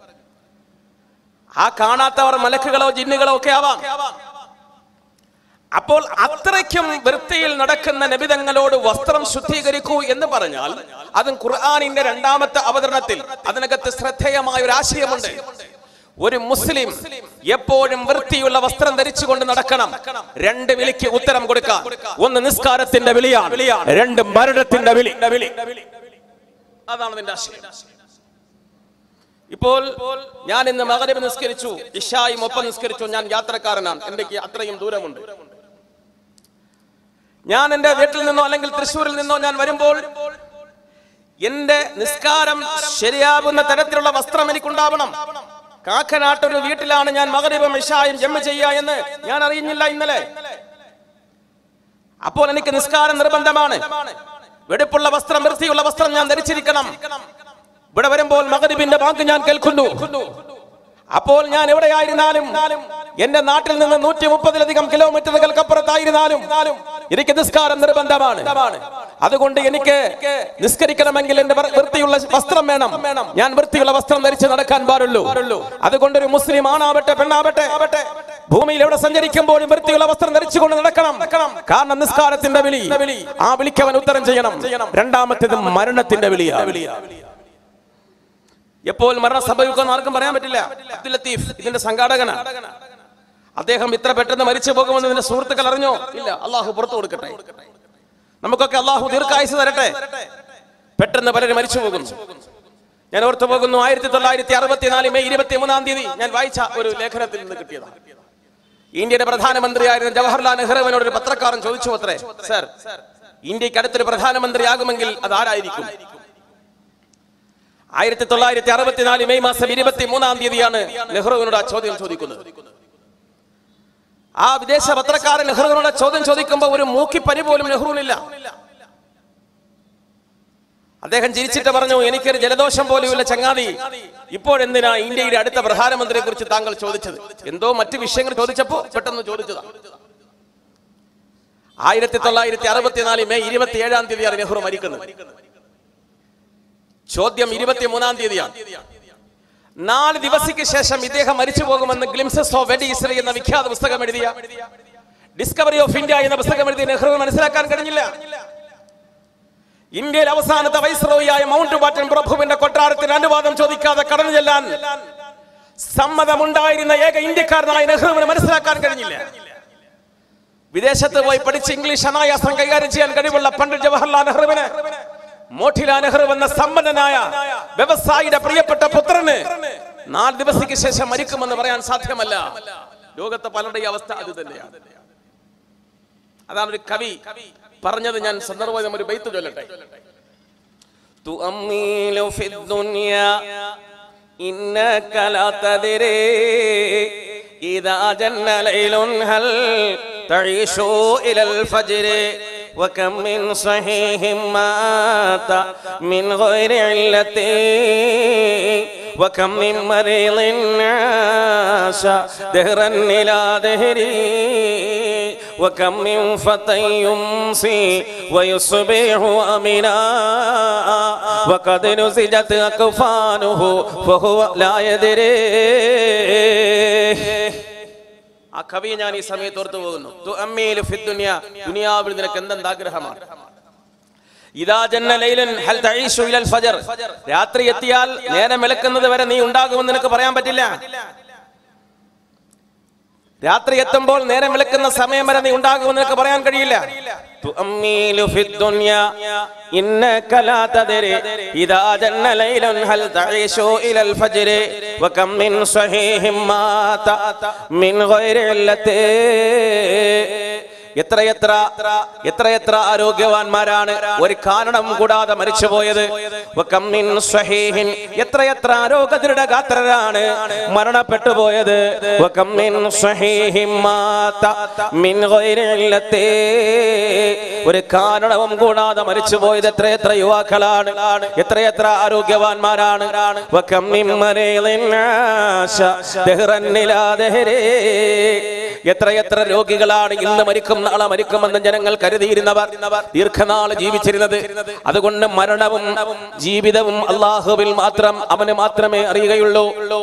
ആ കാണാത്തവർ മലക്കുകളോ ജിന്നുകളോ ഒക്കെ ആവാം അപ്പോൾ അത്രയ്ക്കും വൃത്തിയിൽ നടക്കുന്ന നബിതങ്ങളോട് വസ്ത്രം ശുദ്ധീകരിക്കൂ എന്ന് പറഞ്ഞാൽ അതും ഖുർആാനിന്റെ രണ്ടാമത്തെ അവതരണത്തിൽ അതിനകത്ത് ശ്രദ്ധേയമായ ഒരു ആശയമുണ്ട് ഒരു മുസ്ലിം എപ്പോഴും വൃത്തിയുള്ള വസ്ത്രം ധരിച്ചുകൊണ്ട് നടക്കണം രണ്ട് വിളിക്ക് ഉത്തരം കൊടുക്കാം ഒന്ന് നിസ്കാരത്തിന്റെ വിളിയാണ് രണ്ട് മരണത്തിന്റെ വിളി വിളി അതാണ് നിന്റെ ആശയം ഇപ്പോൾ ഞാൻ ഇന്ന് മകരവ് നിസ്കരിച്ചു ഇഷായും ഒപ്പം നിസ്കരിച്ചു ഞാൻ യാത്രക്കാരനാണ് എനിക്ക് അത്രയും ദൂരമുണ്ട് ഞാൻ എന്റെ വീട്ടിൽ നിന്നോ അല്ലെങ്കിൽ തൃശ്ശൂരിൽ നിന്നോ ഞാൻ വരുമ്പോൾ എന്റെ നിസ്കാരം ശരിയാകുന്ന തരത്തിലുള്ള വസ്ത്രം എനിക്കുണ്ടാവണം കാക്കനാട്ടൊരു വീട്ടിലാണ് ഞാൻ മകരീബും ഇഷായും ജമ്മ ചെയ്യുക എന്ന് ഞാൻ അറിയുന്നില്ല ഇന്നലെ അപ്പോൾ എനിക്ക് നിസ്കാരം നിർബന്ധമാണ് വെടുപ്പുള്ള വസ്ത്രം വൃത്തിയുള്ള വസ്ത്രം ഞാൻ ധരിച്ചിരിക്കണം ഇവിടെ വരുമ്പോൾ മകരിബിന്റെ ബാങ്ക് ഞാൻ കേൾക്കുന്നു അപ്പോൾ ഞാൻ എവിടെയായിരുന്നാലും എന്റെ നാട്ടിൽ നിന്ന് നൂറ്റി മുപ്പതിലധികം കിലോമീറ്ററുകൾക്കപ്പുറത്തായിരുന്നാലും എനിക്ക് നിസ്കാരം നിർബന്ധമാണ് അതുകൊണ്ട് എനിക്ക് നിസ്കരിക്കണമെങ്കിൽ എന്റെ വൃ- വൃത്തിയുള്ള വസ്ത്രം വേണം ഞാൻ വൃത്തിയുള്ള വസ്ത്രം ധരിച്ച് നടക്കാൻ പാടുള്ളൂ അതുകൊണ്ട് ഒരു മുസ്ലിം ആണാവട്ടെ പെണ്ണാവട്ടെ ഭൂമിയിൽ എവിടെ സഞ്ചരിക്കുമ്പോഴും വൃത്തിയുള്ള വസ്ത്രം ധരിച്ചുകൊണ്ട് നടക്കണം കാരണം നിസ്കാരത്തിന്റെ വിളി ആ വിളിക്കവൻ ഉത്തരം ചെയ്യണം രണ്ടാമത്തേത് മരണത്തിന്റെ വിളിയാണ് എപ്പോൾ മരണം സംഭവിക്കുമെന്ന് ആർക്കും പറയാൻ പറ്റില്ല അബ്ദുൽ ലത്തീഫ് ഇതിന്റെ സംഘാടകനാണ് അദ്ദേഹം ഇത്ര പെട്ടെന്ന് മരിച്ചു പോകുമെന്ന് ഇതിന്റെ സുഹൃത്തുക്കൾ അറിഞ്ഞോ ഇല്ല അള്ളാഹു പുറത്തു കൊടുക്കട്ടെ നമുക്കൊക്കെ അള്ളാഹു ദീർഘായുസ് തരട്ടെ പെട്ടെന്ന് പലരും മരിച്ചു പോകുന്നു ഞാൻ ഓർത്തു പോകുന്നു ആയിരത്തി തൊള്ളായിരത്തി അറുപത്തിനാല് മെയ് ഇരുപത്തി മൂന്നാം തീയതി ഞാൻ വായിച്ച ഒരു ലേഖനത്തിൽ നിന്ന് കിട്ടിയതാണ് ഇന്ത്യയുടെ പ്രധാനമന്ത്രിയായിരുന്ന ജവഹർലാൽ നെഹ്റുവിനോട് ഒരു പത്രക്കാരൻ ചോദിച്ചു അത്രേ സർ ഇന്ത്യക്ക് അടുത്തൊരു പ്രധാനമന്ത്രിയാകുമെങ്കിൽ അത് ആരായിരിക്കും ആയിരത്തി തൊള്ളായിരത്തി അറുപത്തിനാല് മെയ് മാസം ഇരുപത്തി മൂന്നാം തീയതിയാണ് നെഹ്റുവിനോട് ആ ചോദ്യം ചോദിക്കുന്നത് ആ വിദേശ പത്രക്കാരൻ നെഹ്റുവിനോട് ചോദ്യം ചോദിക്കുമ്പോൾ ഒരു മൂക്കിപ്പനി പോലും നെഹ്റുവിനില്ല അദ്ദേഹം ചിരിച്ചിട്ട് പറഞ്ഞു എനിക്കൊരു ജലദോഷം പോലുമില്ല ചങ്ങാതി ഇപ്പോഴെന്തിനാ ഇന്ത്യയുടെ അടുത്ത പ്രധാനമന്ത്രിയെ കുറിച്ച് താങ്കൾ ചോദിച്ചത് എന്തോ മറ്റു വിഷയങ്ങൾ ചോദിച്ചപ്പോ പെട്ടെന്ന് ചോദിച്ചതാ ആയിരത്തി തൊള്ളായിരത്തി അറുപത്തിനാല് മെയ് ഇരുപത്തി ഏഴാം തീയതിയാണ് നെഹ്റു മരിക്കുന്നത് ചോദ്യം ഇരുപത്തിമൂന്നാം തീയതിയാണ് നാല് ദിവസയ്ക്ക് ശേഷം ഇദ്ദേഹം മരിച്ചു പോകുമെന്ന് ഗ്ലിംസസ് ഓഫ് വെഡി ഇസ്രേ എന്ന വിഖ്യാത പുസ്തകം എഴുതിയ ഡിസ്കവറി ഓഫ് ഇന്ത്യ എന്ന പുസ്തകം എഴുതിയ നെഹ്റു മനസ്സിലാക്കാൻ കഴിഞ്ഞില്ല ഇന്ത്യയിൽ അവസാനത്തെ വൈസ്രോയിയായ മൗണ്ട് ബാറ്റൻ പ്രഭുവിന്റെ കൊട്ടാരത്തിന് അനുവാദം ചോദിക്കാതെ കടന്നു ചെല്ലാൻ സമ്മതമുണ്ടായിരുന്ന ഏക ഇന്ത്യക്കാരനായ നെഹ്റുവിന് മനസ്സിലാക്കാൻ കഴിഞ്ഞില്ല വിദേശത്ത് പോയി പഠിച്ച് ഇംഗ്ലീഷ് അനായാസം കൈകാര്യം ചെയ്യാൻ കഴിവുള്ള പണ്ഡിറ്റ് ജവഹർലാൽ നെഹ്റുവിന് മോട്ടിലാൽ നെഹ്റു എന്ന സമ്പന്നനായ വ്യവസായിയുടെ പ്രിയപ്പെട്ട പുത്രന് നാല് ദിവസയ്ക്ക് ശേഷം മരിക്കുമെന്ന് പറയാൻ സാധ്യമല്ല ലോകത്തെ പലരുടെയും അവസ്ഥ അത് തന്നെയാണ് അതാണ് ഒരു കവി പറഞ്ഞത് ഞാൻ സന്ദർഭം ഒരു ബൈത്ത് ചൊല്ലട്ടെ تؤمل في الدنيا إنك لا تدري إذا جن ليل هل تعيش إلى الفجر وكم من صحيح مات من غير علة وكم من مريض عاش دهرا إلى دهري وكم من فتى يمسي ويصبح أمنا وقد نسجت أكفانه فهو لا يدري ആ കവിയെ ഞാൻ ഈ സമയത്ത് ഓർത്തു പോകുന്നു തുഅമ്മീലു ഫി ദുനിയ ദുനിയാവിൽ നിനക്ക് എന്തെന്ത് ആഗ്രഹമാണ് ഇദാ ജന്ന ലൈലൻ ഹൽ തഈശു ഇലൽ ഫജർ രാത്രി എത്തിയാൽ നേരം വിളക്കുന്നത് വരെ നീ ഉണ്ടാകുമെന്ന് നിനക്ക് പറയാൻ പറ്റില്ല രാത്രി എത്തുമ്പോൾ നേരം വിളക്കുന്ന സമയം വരെ നീ ഉണ്ടാകുമെന്ന് നിനക്ക് പറയാൻ കഴിയില്ല تؤمل في الدنيا إنك لا تدري إذا جن ليل هل تعيش إلى الفجر وكم من صحيح مات من غير علته എത്രയെത്ര എത്രയെത്ര ആരോഗ്യവാന്മാരാണ് ഒരു കാരണം കൂടാതെ മരിച്ചുപോയത് വകമ്മിൻ സ്വഹീഹിൻ എത്രയെത്ര ആരോഗ്യത്തിരുടെ ഗാത്രരാണ് മരണപ്പെട്ടു പോയത് വകമ്മിൻ സ്വഹീഹിൻ മാത മിൻ ഗൈരി ഇല്ലത്തി ഒരു കാരണവും കൂടാതെ മരിച്ചുപോയത് എത്രയെത്ര യുവാക്കളാണ് എത്രയെത്ര ആരോഗ്യവാന്മാരാണ് വകമ്മിൻ മരീളിൻ ആശ ദഹ്റൻ ഇലാ ദഹ്രി എത്രയെത്ര രോഗികളാണ് ഇന്ന് മരിക്കും നാളെ മരിക്കുമെന്ന് ജനങ്ങൾ കരുതിയിരുന്നവർ ദീർഘനാൾ ജീവിച്ചിരുന്നത് അതുകൊണ്ട് മരണവും ജീവിതവും അള്ളാഹുവിൽ മാത്രം അവന് മാത്രമേ അറിയുകയുള്ളൂ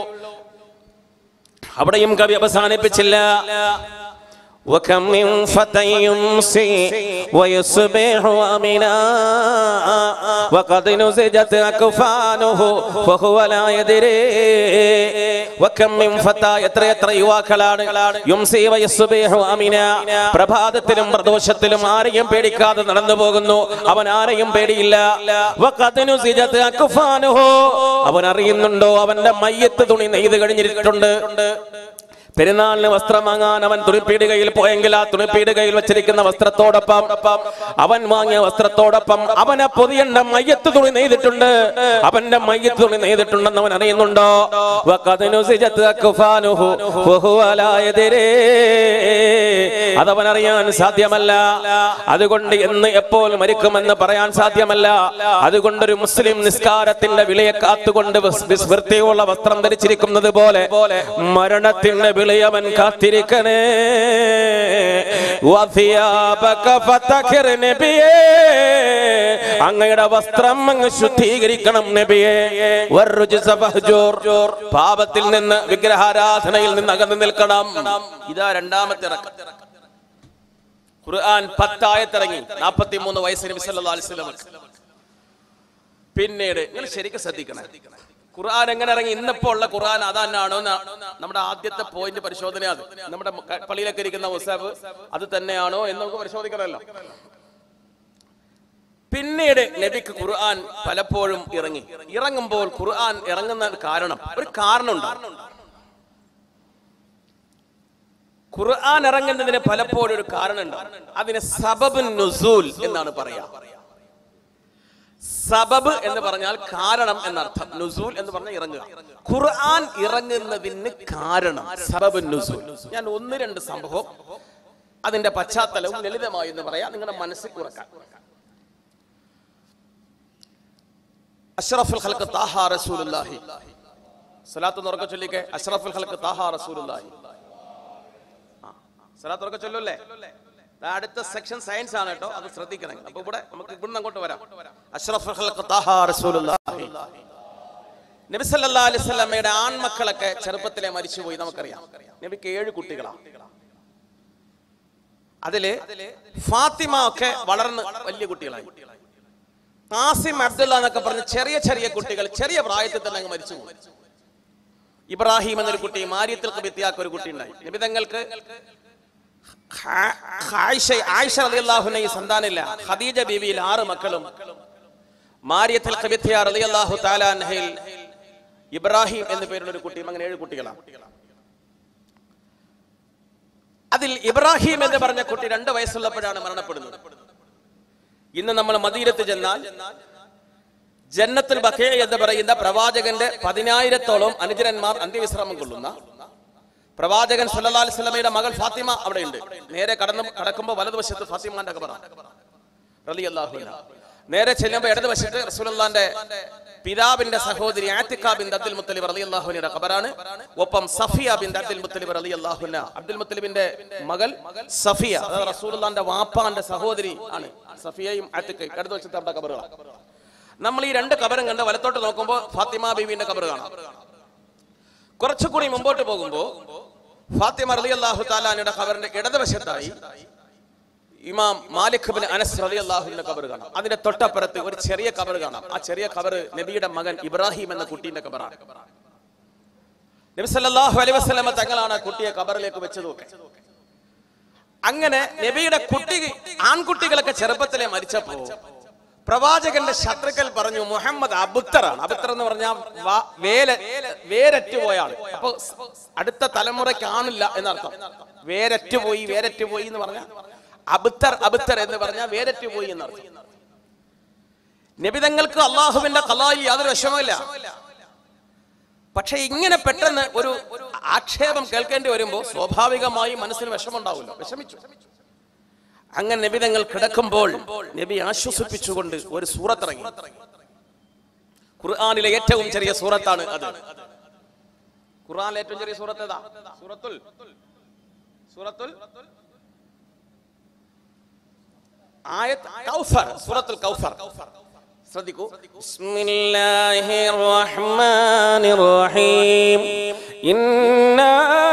അവിടെയും കവി അവസാനിപ്പിച്ചില്ല وكم من فتى يمسي ويصبح أمنا وقد نزجت أكفانه فهو لا يدري وكم من فتى എത്ര എത്ര യുവാക്കളാണ് യുംസി വയസ്സുബേഹു അമിന പ്രഭാതത്തിലും പ്രദോഷത്തിലും ആരെയും പേടിക്കാതെ നടന്നു പോകുന്നു അവൻ ആരെയും പേടിയില്ല വഖദ് നുസിജത് അക്ഫാനുഹു അവൻ അറിയുന്നുണ്ടോ അവന്റെ മയ്യത്ത് തുണി നെയ്ത് കഴിഞ്ഞിട്ടുണ്ട് പെരുന്നാളിന് വസ്ത്രം വാങ്ങാൻ അവൻ തുണിപ്പീടുകയിൽ പോയെങ്കിൽ ആ തുണിപ്പീടുകയിൽ വെച്ചിരിക്കുന്ന വസ്ത്രത്തോടൊപ്പം അവൻ വാങ്ങിയ വസ്ത്രത്തോടൊപ്പം അവനെ പൊതിയണ്ട മയ്യത്ത് തുണി നെയ്തിട്ടുണ്ട് അവന്റെ മയ്യത്ത് തുണി നെയ്തിട്ടുണ്ടെന്ന് അവൻ അറിയുന്നുണ്ടോ വഖദ്നുസിജത് അക്ഫാനുഹു വഹുവ ലാ യദ്രി. അതവൻ അറിയാൻ സാധ്യമല്ല അതുകൊണ്ട് എന്ന് എപ്പോൾ മരിക്കുമെന്ന് പറയാൻ സാധ്യമല്ല അതുകൊണ്ടൊരു മുസ്ലിം നിസ്കാരത്തിന്റെ വിലയെ കാത്തുകൊണ്ട് വിസ്- വിസ്- വൃത്തിയുള്ള വസ്ത്രം ധരിച്ചിരിക്കുന്നത് പോലെ മരണത്തിന്റെ വിളിയവൻ കാത്തിരിക്കണേ വസിയാബക ഫതഖിർ നബിയേ അങ്ങയുടെ വസ്ത്രം അങ്ങ് ശുദ്ധീകരിക്കണം നബിയേ വറുജ്സ ഫഹ്ജൂർ പാപത്തിൽ നിന്ന് വിഗ്രഹാരാധനയിൽ നിന്ന് അകന്നു നിൽക്കണം ഇതാ രണ്ടാമത്തെ ഇറക്കം ഖുർആൻ പത്തായത്തിറങ്ങി നാൽപ്പത്തി മൂന്ന് വയസ്സിന് നബി സല്ലല്ലാഹു അലൈഹി വസല്ലം പിന്നീട് നിങ്ങൾ ശരിക്കും ശ്രദ്ധിക്കണം ഖുർആൻ എങ്ങനെ ഇറങ്ങി ഇന്നിപ്പോ ഉള്ള ഖുർആൻ അതാണോ നമ്മുടെ ആദ്യത്തെ പോയിന്റ് പരിശോധന അത് നമ്മുടെ ക- പള്ളിയിലൊക്കെ ഇരിക്കുന്ന മുസാഫ് അത് തന്നെയാണോ എന്ന് നമുക്ക് പരിശോധിക്കണമല്ലോ പിന്നീട് നബിക്ക് ഖുർആൻ പലപ്പോഴും ഇറങ്ങി ഇറങ്ങുമ്പോൾ ഖുർആൻ ഇറങ്ങുന്ന കാരണം ഒരു കാരണമുണ്ട് ഖുർആൻ ഇറങ്ങുന്നതിന് പലപ്പോഴും ഒരു കാരണമുണ്ട് അതിന് സബബുൻ നുസൂൽ എന്നാണ് പറയാ സബബ് എന്ന് പറഞ്ഞാൽ കാരണം എന്നർത്ഥം നുസൂൽ എന്ന് പറഞ്ഞാൽ ഇറങ്ങുക ഖുർആൻ ഇറങ്ങുന്നതിന് കാരണം സബബ് നുസൂൽ ഞാൻ ഒന്ന് രണ്ട് സംഭവം അതിന്റെ പശ്ചാത്തലവും ലളിതമായി എന്ന് പറയാം നിങ്ങളുടെ മനസ്സിൽ കുറക്കാൻ അഷ്റഫുൽ ഖൽഖ് താഹ റസൂലുള്ളാഹി സലാത്ത് തുറക്ക ചൊല്ലിക്കെ അഷ്റഫുൽ ഖൽഖ് താഹ റസൂലുള്ളാഹി ആ, സലാത്ത് തുറക്ക ചൊല്ലല്ലേ ദാ അടുത്ത സെക്ഷൻ സയൻസ് ആണ് കേട്ടോ അത് ശ്രദ്ധിക്കണം അപ്പൊ ഇവിടെ നമുക്ക് ഇവിടുന്ന് അങ്ങോട്ട് വരാം അഷ്റഫുൽ ഖൽഖ് താഹ റസൂലുള്ളാഹി നബി സല്ലല്ലാഹു അലൈഹി വസല്ലമയുടെ ആൺമക്കളൊക്കെ ചെറുപ്പത്തിലെ മരിച്ചുപോയി നമുക്കറിയാം നബിക്ക് ഏഴ് കുട്ടികളാണ് അതില് ഫാത്തിമ ഒക്കെ വളർന്ന് വലിയ കുട്ടികളായി ആസിം അബ്ദുള്ള എന്നൊക്കെ പറഞ്ഞ ചെറിയ ചെറിയ കുട്ടികൾ ചെറിയ പ്രായത്തിൽ തന്നെ അങ്ങ് മരിച്ചുപോയി ഇബ്രാഹിം എന്നൊരു കുട്ടി മാരിയത്തിൽ കബിത്തിയാക്ക് ഒരു കുട്ടി ഉണ്ടായി നിബിതങ്ങൾക്ക് ആയിഷ റളിയല്ലാഹുവിനെ ഈ സന്താനില്ല ഖദീജ ബീവിയിൽ ആറ് മക്കളും മാരിയത്തിൽ കബിത്തിയ റളിയല്ലാഹു തആല അൻഹയിൽ ഇബ്രാഹിം എന്ന പേരുള്ള ഒരു കുട്ടിയും അങ്ങനെ ഏഴ് കുട്ടികളാണ് അതിൽ ഇബ്രാഹിം എന്ന് പറഞ്ഞ കുട്ടി രണ്ട് വയസ്സുള്ളപ്പോഴാണ് മരണപ്പെടുന്നത് ഇന്ന് നമ്മൾ മദീനത്ത് ചെന്നാൽ ജന്നത്തുൽ ബഖേ എന്ന് പറയുന്ന പ്രവാചകന്റെ പതിനായിരത്തോളം അനുചരന്മാർ അന്ത്യവിശ്രമം കൊള്ളുന്ന പ്രവാചകൻ സല്ലല്ലാഹു അലൈഹി വസല്ലമയുടെ മകൾ ഫാത്തിമ അവിടെ ഉണ്ട് നേരെ കടന്നു കടക്കുമ്പോൾ വലതുവശത്ത് ഫാത്തിമാന്റെ കബറാണ് റളിയല്ലാഹു അൻഹ നേരെ ചെല്ലുമ്പോൾ ഇടതുവശത്ത് റസൂലുള്ളാന്റെ പിതാവിന്റെ സഹോദരി ആത്തിഖ ബിൻ അബ്ദുൽ മുത്തലിബ് റളിയല്ലാഹു അൻഹയുടെ ഖബറാണ് ഒപ്പം സഫിയ ബിൻ അബ്ദുൽ മുത്തലിബ് റളിയല്ലാഹു അൻഹ അബ്ദുൽ മുത്തലിബിന്റെ മകൾ സഫിയ അതായത് റസൂലുള്ളാന്റെ വാപ്പാന്റെ സഹോദരി ആണ് സഫിയയും ആത്തിഖയും ഇടതുവശത്ത് അവിടെ ഖബറുകളാണ് നമ്മൾ ഈ രണ്ട് കബറും കണ്ട് വലത്തോട്ട് നോക്കുമ്പോൾ ഫാത്തിമ ബീവിന്റെ കബർ കാണാം കുറച്ചുകൂടി മുമ്പോട്ട് പോകുമ്പോൾ ഫാത്തിമ റലി അള്ളാഹു താലാനയുടെ ഖബറിന്റെ ഇടതുവശത്തായി ഇമാം മാലിക് ബിൻ അനസ് റലി അള്ളാഹുവിന്റെ കബർ കാണാം അതിന്റെ തൊട്ടപ്പുറത്ത് ഒരു ചെറിയ കബർ കാണാം ആ ചെറിയ കബർ നബിയുടെ മകൻ ഇബ്രാഹിം എന്ന കുട്ടീന്റെ കബറാണ് നബി സല്ലല്ലാഹു അലൈഹി വസല്ലമ തങ്ങളാണ് ആ കുട്ടിയെ കബറിലേക്ക് വെച്ചത് ഒക്കെ അങ്ങനെ നബിയുടെ കുട്ടി ആൺകുട്ടികളൊക്കെ ചെറുപ്പത്തിലെ മരിച്ചപ്പോ പ്രവാചകന്റെ ശത്രുക്കൾ പറഞ്ഞു മുഹമ്മദ് അബുത്തറാണ് അബുത്തർ എന്ന് പറഞ്ഞാൽ വാ- വേല വേരറ്റ് പോയ ആള് അപ്പൊ അടുത്ത തലമുറ കാണില്ല എന്നർത്ഥം വേരറ്റ് പോയി വേരറ്റ് പോയി എന്ന് പറഞ്ഞാൽ അബുത്തർ അബുത്തർ എന്ന് പറഞ്ഞാൽ വേരറ്റ് പോയി എന്നർത്ഥം നബിതങ്ങൾക്ക് അള്ളാഹുവിന്റെ കലായിൽ യാതൊരു വിഷമമില്ല പക്ഷെ ഇങ്ങനെ പെട്ടെന്ന് ഒരു ആക്ഷേപം കേൾക്കേണ്ടി വരുമ്പോൾ സ്വാഭാവികമായി മനസ്സിന് വിഷമുണ്ടാവില്ല വിഷമിച്ചു അങ്ങനെ നബിതങ്ങൾ കിടക്കുമ്പോൾ നബി ആശ്വസിപ്പിച്ചുകൊണ്ട് ഒരു സൂറത്തിറങ്ങി ഖുർആാനിലെ ഏറ്റവും ചെറിയ സൂറത്താണ് അത് ഖുർആാനിലെ ഏറ്റവും ചെറിയ സൂറത്ത് ഏതാ സൂറത്തുൽ സൂറത്തുൽ ആയത്ത് കൗസർ സൂറത്തുൽ കൗസർ ശ്രദ്ധിക്കൂ ബിസ്മില്ലാഹിർ റഹ്മാനിർ റഹീം ഇന്നാ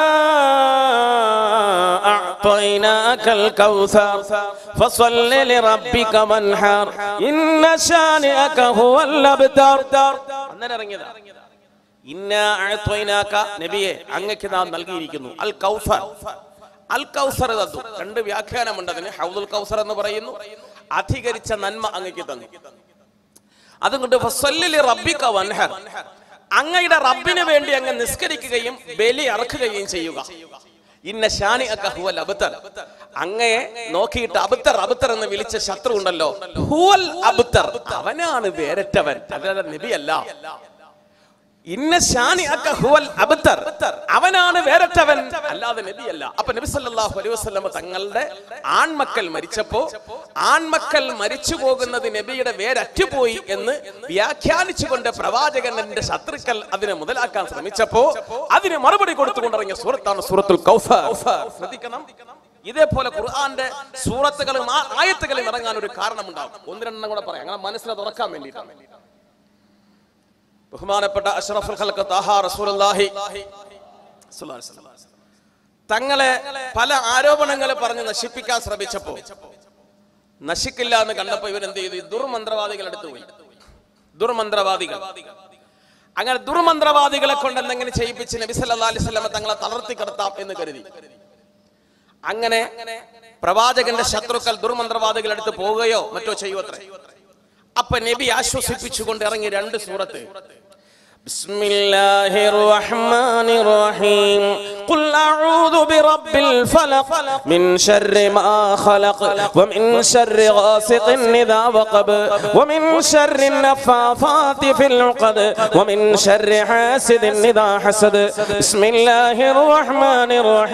أعطيناك الكوثر فصل لربك وانحر إن شانئك هو الأبتر അന്നേരം ഇറങ്ങിയതാ ഇന്ന അഅത്വൈനാക നബിയെ അങ്ങക്ക് നാം നൽകിയിരിക്കുന്നു അൽ കൗസർ അൽ കൗസർ തന്നു രണ്ട് വ്യാഖ്യാനമുണ്ട് അതിന് ഹൗദുൽ കൗസർ എന്ന് പറയുന്നു അധികരിച്ച നന്മ അങ്ങക്ക് തന്നു അതുകൊണ്ട് ഫസ്വല്ലിലി റബ്ബിക വൻഹർ അങ്ങയുടെ റബ്ബിന് വേണ്ടി അങ്ങ് നിസ്കരിക്കുകയും ബലി അറക്കുകയും ചെയ്യുക ഇന്ന ഷാനി ഹുവൽ അബുത്തർ അങ്ങയെ നോക്കിയിട്ട് അബുത്തർ അബുത്തർ എന്ന് വിളിച്ച ശത്രു ഉണ്ടല്ലോ ഹുവൽ അബുത്തർ അവനാണ് വേരറ്റവൻ അല്ലാതെ നബിയല്ല ഇന്ന ഷാനി ഹുവൽ അബുത്തർ അവനാണ് വേരറ്റവൻ അല്ലാതെ നബിയല്ല അപ്പൊ നബി സല്ലല്ലാഹു അലൈഹി വസല്ലമ തങ്ങളുടെ ആൺമക്കൾ മരിച്ചപ്പോ ആൺമക്കൾ മരിച്ചു പോകുന്നത് നബിയുടെ വേരറ്റുപോയി എന്ന് വ്യാഖ്യാനിച്ചുകൊണ്ട് പ്രവാചകന്റെ ശത്രുക്കൾ അതിനെ മുതലാക്കാൻ ശ്രമിച്ചപ്പോ അതിന് മറുപടി കൊടുത്തുകൊണ്ടിറങ്ങിയ സൂറത്താണ് സൂറത്തുൽ കൗസർ ശ്രദ്ധിക്കണം ഇതേപോലെ ഖുർആന്റെ സൂറത്തുകളും ആ ആയത്തുകളും ഇറങ്ങാൻ ഒരു കാരണമുണ്ടാകും ഒന്ന് രണ്ടെണ്ണം കൂടെ പറയാം അങ്ങനെ മനസ്സിനെ തുറക്കാൻ വേണ്ടിയിട്ടാണ് ബഹുമാനപ്പെട്ട അഷ്റഫുൽ ഖൽഖ് താഹ റസൂലുള്ളാഹി സ്വല്ലല്ലാഹു അലൈഹി വസല്ലം. തങ്ങളെ പല ആരോപണങ്ങൾ പറഞ്ഞ് നശിപ്പിക്കാൻ ശ്രമിച്ചപ്പോ നശിക്കില്ല എന്ന് കണ്ടപ്പോ ഇവരെന്ത് ചെയ്തു ഈ ദുർമന്ത്രവാദികൾ അടുത്ത് പോയി ദുർമന്ത്രവാദികൾ അങ്ങനെ ദുർമന്ത്രവാദികളെ കൊണ്ട് എന്തെങ്കിലും ചെയ്യിപ്പിച്ച് നബി സല്ലല്ലാഹു അലൈഹി വസല്ലം തങ്ങളെ തളർത്തി കിടത്താം എന്ന് കരുതി അങ്ങനെ പ്രവാചകന്റെ ശത്രുക്കൾ ദുർമന്ത്രവാദികൾ അടുത്ത് പോവുകയോ മറ്റോ ചെയ്യുവത്രേ അപ്പൊ നബി ആശ്വസിപ്പിച്ചുകൊണ്ട് ഇറങ്ങി രണ്ട് സൂറത്ത് بسم الله الرحمن الرحيم قل أعوذ برب الفلق من شر ما خلق ومن شر غاسق إذا وقب ومن شر النفاثات في العقد ومن شر حاسد إذا حسد بسم الله الرحمن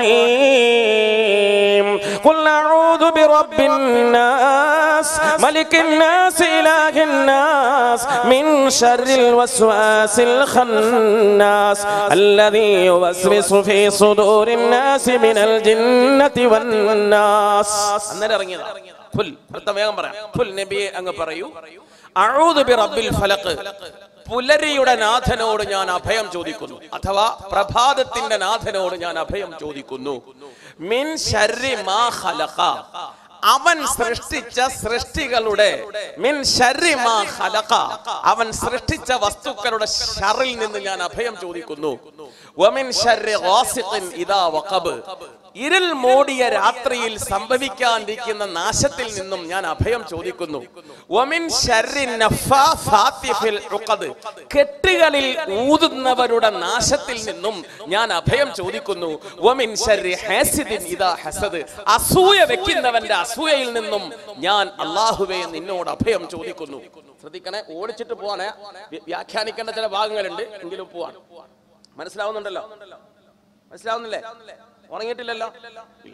الرحيم قل أعوذ برب الناس ملك الناس إله الناس من شر الوسواس الخناس الذي يوسوس في صدور الناس من الجنة والناس അന്നേരം ഇറങ്ങിയതാ പുൽ അടുത്ത വേഗം പറയാം പുൽ നബിയെ അങ്ങ് പറയൂ അഊദു ബിറബ്ബിൽ ഫലഖ് പുലരിയുടെ നാഥനോട് ഞാൻ അഭയം ചോദിക്കുന്നു അഥവാ പ്രഭാതത്തിന്റെ നാഥനോട് ഞാൻ അഭയം ചോദിക്കുന്നു മിൻ ശർരി മാ ഖലഖ അവൻ സൃഷ്ടിച്ച സൃഷ്ടികളുടെ മിൻ ശർരി മാ ഖലഖ അവൻ സൃഷ്ടിച്ച വസ്തുക്കളുടെ ഷറിൽ നിന്ന് ഞാൻ അഭയം ചോദിക്കുന്നു വമിൻ ശർരി ഗാസിഖിൻ ഇദാ വഖബ് ഇരുൾ മൂടിയ രാത്രിയിൽ സംഭവിക്കാനിരിക്കുന്ന നാശത്തിൽ നിന്നും ഞാൻ അഭയം ചോദിക്കുന്നു വമിൻ ശർരി നഫ്ഫാഫാത്തി ഫിൽ ഉഖദ്. കെട്ടുകളിൽ ഊതുന്നവരുടെ നാശത്തിൽ നിന്നും ഞാൻ അഭയം ചോദിക്കുന്നു വമിൻ ശർരി ഹാസിദിൻ ഇദാ ഹസദ് അസൂയ വെക്കുന്നവന്റെ അസൂയയിൽ നിന്നും ഞാൻ അള്ളാഹുവെ നിന്നോട് അഭയം ചോദിക്കുന്നു ശ്രദ്ധിക്കണേ ഓടിച്ചിട്ട് പോവാണേ വ്യ- വ്യാഖ്യാനിക്കേണ്ട ചില ഭാഗങ്ങളുണ്ട് എങ്കിലും പോവാണ് മനസ്സിലാവുന്നുണ്ടല്ലോ മനസ്സിലാവുന്നില്ലേ ഉറങ്ങിയിട്ടില്ലല്ലോ ഇല്ല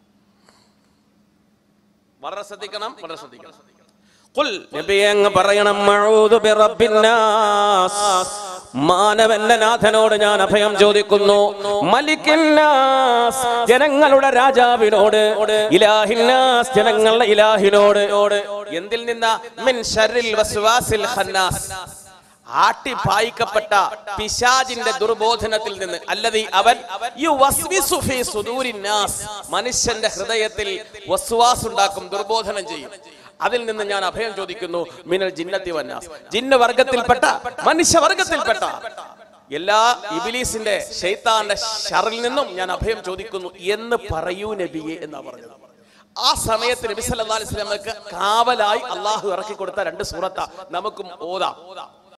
വളരെ ശ്രദ്ധിക്കണം വളരെ ശ്രദ്ധിക്കണം ഖുൽ നബിയെ അങ്ങ് പറയണം മഊദു ബിറബ്ബിന്നാസ് മാനവന്റെ നാഥനോട് ഞാൻ അഭയം ചോദിക്കുന്നു മലിക്കിന്നാസ് ജനങ്ങളുടെ രാജാവിനോട് ഇലാഹിന്നാസ് ജനങ്ങളുടെ ഇലാഹിനോട് എന്തിൽ നിന്ന മിൻ ഷർറിൽ വസ്വാസിൽ ഖന്നാസ് ആട്ടിപ്പായിക്കപ്പെട്ട പിശാജിന്റെ ദുർബോധനത്തിൽ നിന്ന് അല്ലതി അവൻ യുവസ്വിസു ഫീ സുദൂരിന്നാസ് മനുഷ്യന്റെ ഹൃദയത്തിൽ വസ്വാസ് ഉണ്ടാക്കും ദുർബോധനം ചെയ്യും അതിൽ നിന്ന് ഞാൻ അഭയം ചോദിക്കുന്നു മിനൽ ജിന്നത്തി വന്നാസ് ജിന്ന വർഗത്തിൽപ്പെട്ട മനുഷ്യവർഗത്തിൽപ്പെട്ട എല്ലാ ഇബിലീസിന്റെ ഷെയ്ത്താന്റെ ഷറിൽ നിന്നും ഞാൻ അഭയം ചോദിക്കുന്നു എന്ന് പറയൂ നബിയെ എന്നാ പറഞ്ഞത് ആ സമയത്ത് നബി സല്ലല്ലാഹു അലൈഹി വസല്ലമക്ക് കാവലായി അള്ളാഹു ഇറക്കി കൊടുത്ത രണ്ട് സൂറത്ത നമുക്കും ഓതാം